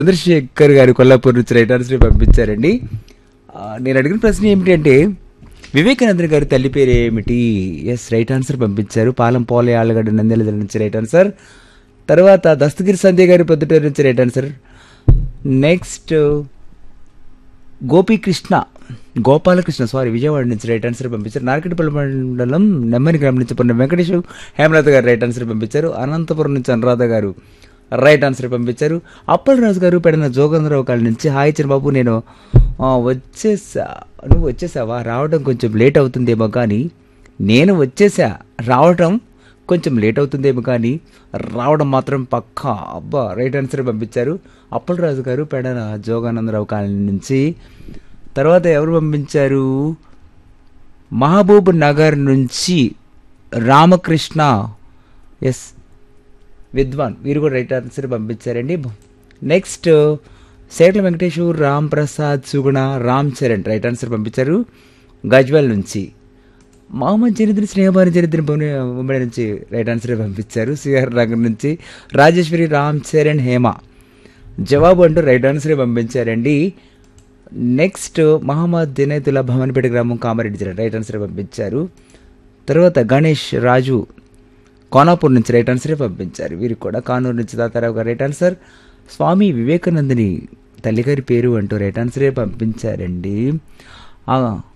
చంద్రశేఖర్ గారు కొల్లాపూర్ నుంచి right answer పంపించారండి ఆ, నేను అడిగిన ప్రశ్న ఏమిటి అంటే వివేకానంద గారి తల్లి పేరు ఏమిటి ఎస్ రైట్ ఆన్సర్ పంపించారు పాలం పోలే ఆళ్ళగడ్డ నంద్యాల జిల్లా నుంచి రైట్ ఆన్సర్ తర్వాత దస్తగిరి సంధ్య గారి పొద్దుటూరు నుంచి right answer next Gopikrishna Gopalakrishna sorry Vijayawada నుంచి రైట్ ఆన్సర్ పంపించారు నార్కెట్పల్లి మండలం నెమ్మని గ్రామం నుంచి పొన్న వెంకటేశ్వర హేమలత గారు రైట్ ఆన్సర్ పంపించారు అనంతపురం నుంచి అనురాధ గారు రైట్ ఆన్సర్ పంపించారు అప్పలరాజు గారు పెడిన జోగేంద్రరావు కాళ్ళ నుంచి హాయ్ బాబు నేను ఆ, వచ్చేసా నువ్వు వచ్చేసావా రావడం కొంచెం లేట్ అవుతుందేమో కానీ నేను వచ్చేసా రావడం కొంచెం లేట్ అవుతుందేమో కానీ రావడం మాత్రం పక్కా అబ్బా రైట్ ఆన్సర్ పంపించారు అప్పలరాజు గారు పెడన జోగానందరావు కాలనీ నుంచి తర్వాత ఎవరు పంపించారు మహబూబ్ నగర్ నుంచి రామకృష్ణ ఎస్ విద్వాన్ వీరు కూడా రైట్ ఆన్సర్ పంపించారండి next Shetla Venkateshwar Ram Prasad Suguna Ram Charan right answer పంపించారు గజ్వెల్ నుంచి మహమ్మద్ చరిత్ర స్నేహభాని చరిత్ర ముంబై నుంచి రైట్ ఆన్సర్ పంపించారు సిఆర్ నగర్ నుంచి రాజేశ్వరి రామ్ చరణ్ హేమ జవాబు అంటూ రైట్ ఆన్సర్ పంపించారండి నెక్స్ట్ మహమ్మద్ దినేతుల భవన్పేట గ్రామం కామారెడ్డి జిల్లా రైట్ ఆన్సర్ పంపించారు తర్వాత గణేష్ రాజు కోనాపూర్ నుంచి రైట్ ఆన్సరే పంపించారు వీరికి కూడా కానూరు నుంచి తాతారావు గారు రైట్ ఆన్సర్ స్వామి వివేకానందని తల్లిగారి పేరు అంటూ రైట్ ఆన్సరే పంపించారండి ఆ,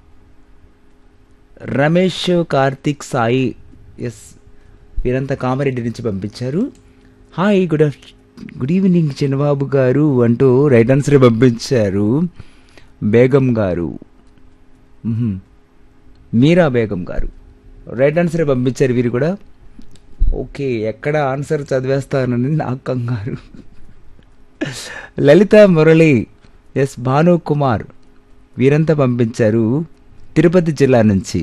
రమేష్ కార్తిక్ సాయి ఎస్ వీరంతా కామారెడ్డి నుంచి పంపించారు hi good of good evening Chinnababu garu అంటూ రైట్ ఆన్సర్ పంపించారు బేగం గారు మ్హూ. మీరా బేగం గారు రైట్ ఆన్సర్ పంపించారు వీరు కూడా ఓకే ఎక్కడ ఆన్సర్ చదివేస్తానని నాకు కంగారు లలిత మురళి ఎస్ భాను కుమార్ వీరంతా పంపించారు తిరుపతి జిల్లా నుంచి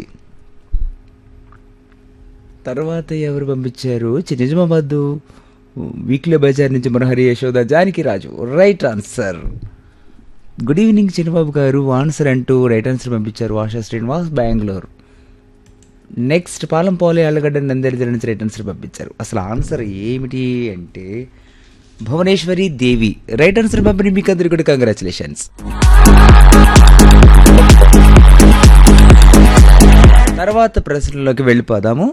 తర్వాత ఎవరు పంపించారు చి- నిజామాబాద్ వీక్లీ బజార్ నుంచి Manahari Yashoda Janaki Raju right answer good evening Chinnababu garu answer అంటూ రైట్ ఆన్సర్ పంపించారు ఆశా శ్రీనివాస్ బెంగళూరు నెక్స్ట్ పాలం పోలే అల్లగడ్డ నందేలి జిల్లా నుంచి రైట్ ఆన్సర్ పంపించారు అసలు ఆన్సర్ ఏమిటి అంటే భువనేశ్వరి దేవి రైట్ ఆన్సర్ పంపిణీ మీకు అందరికీ కూడా కంగ్రాచులేషన్స్ తర్వాత ప్రశ్నలోకి వెళ్ళిపోదాము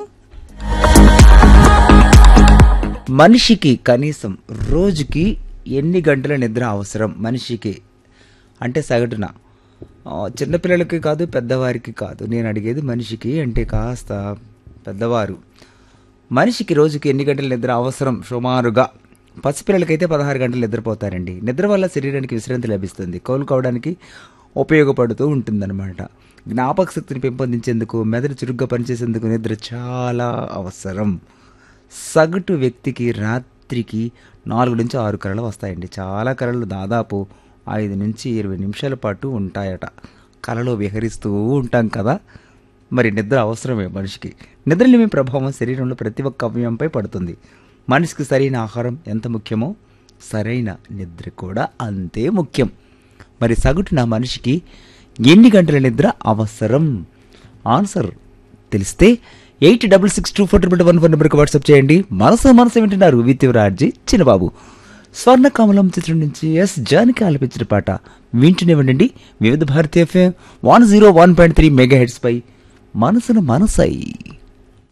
మనిషికి కనీసం రోజుకి ఎన్ని గంటల నిద్ర అవసరం మనిషికి అంటే సగటున ఆ, చిన్నపిల్లలకి కాదు పెద్దవారికి కాదు నేను అడిగేది మనిషికి అంటే కాస్త పెద్దవారు మనిషికి రోజుకి ఎన్ని గంటల నిద్ర అవసరం సుమారుగా పసిపిల్లలకైతే పదహారు గంటలు నిద్రపోతారండి నిద్ర వల్ల శరీరానికి విశ్రాంతి లభిస్తుంది కోలుకోవడానికి ఉపయోగపడుతూ ఉంటుందన్నమాట జ్ఞాపక శక్తిని పెంపొందించేందుకు మెదడు చురుగ్గా పనిచేసేందుకు నిద్ర చాలా అవసరం సగటు వ్యక్తికి రాత్రికి నాలుగు నుంచి ఆరు కళలు వస్తాయండి చాలా కళలు దాదాపు ఐదు నుంచి ఇరవై నిమిషాల పాటు ఉంటాయట కళలో విహరిస్తూ ఉంటాం కదా మరి నిద్ర అవసరమే మనిషికి నిద్రలేమి ప్రభావం శరీరంలో ప్రతి ఒక్క అవయవంపై పడుతుంది మనిషికి సరైన ఆహారం ఎంత ముఖ్యమో సరైన నిద్ర కూడా అంతే ముఖ్యం మరి సగటున మనిషికి ఎన్ని గంటల నిద్ర అవసరం ఆన్సర్ తెలిస్తే eight double six two four triple one four నెంబర్కి వాట్సాప్ చేయండి మనసు మనసు వింటున్నారు విత్ రాజీ చిన్నబాబు స్వర్ణకమలం చిత్రం నుంచి ఎస్ జానికి ఆలపించిన పాట వింటూనే ఉండండి Vividha Bharatiya FM one zero one point three megahertz పై మనసును మనసై